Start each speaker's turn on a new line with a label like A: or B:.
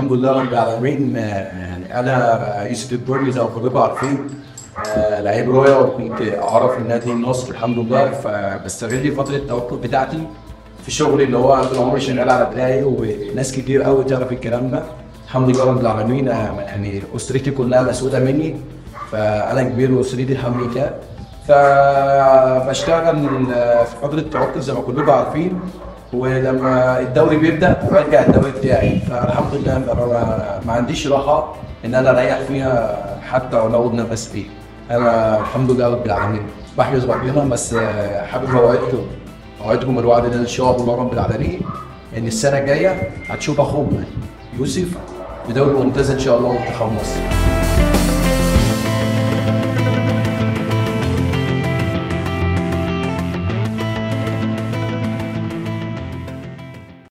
A: الحمد لله رب العالمين آه، يعني انا يوسف البرجي زي ما كلكم عارفين آه، لعيب رويا وكنت اعرف النادي النصر الحمد لله فبستغل فتره التوقف بتاعتي في شغلي اللي هو طول عمري شغال على دراعي وناس كتير قوي تعرف الكلام ده الحمد لله رب العالمين آه، يعني اسرتي كلها مسؤوله مني فانا كبير واسرتي الحمد لله فبشتغل آه، في فتره التوقف زي ما كلكم عارفين ولما الدوري بيبدا برجع الدوري بتاعي فالحمد لله ما, ما عنديش راحه ان انا اريح فيها حتى ولو نفس فيه انا الحمد لله رب العالمين بحجز ربنا بس آه، حابب اوعدكم اوعدكم الوعد ده ان شاء الله رب العالمين ان السنه الجايه هتشوف اخوك يوسف في دوري ممتاز ان شاء الله منتخب مصر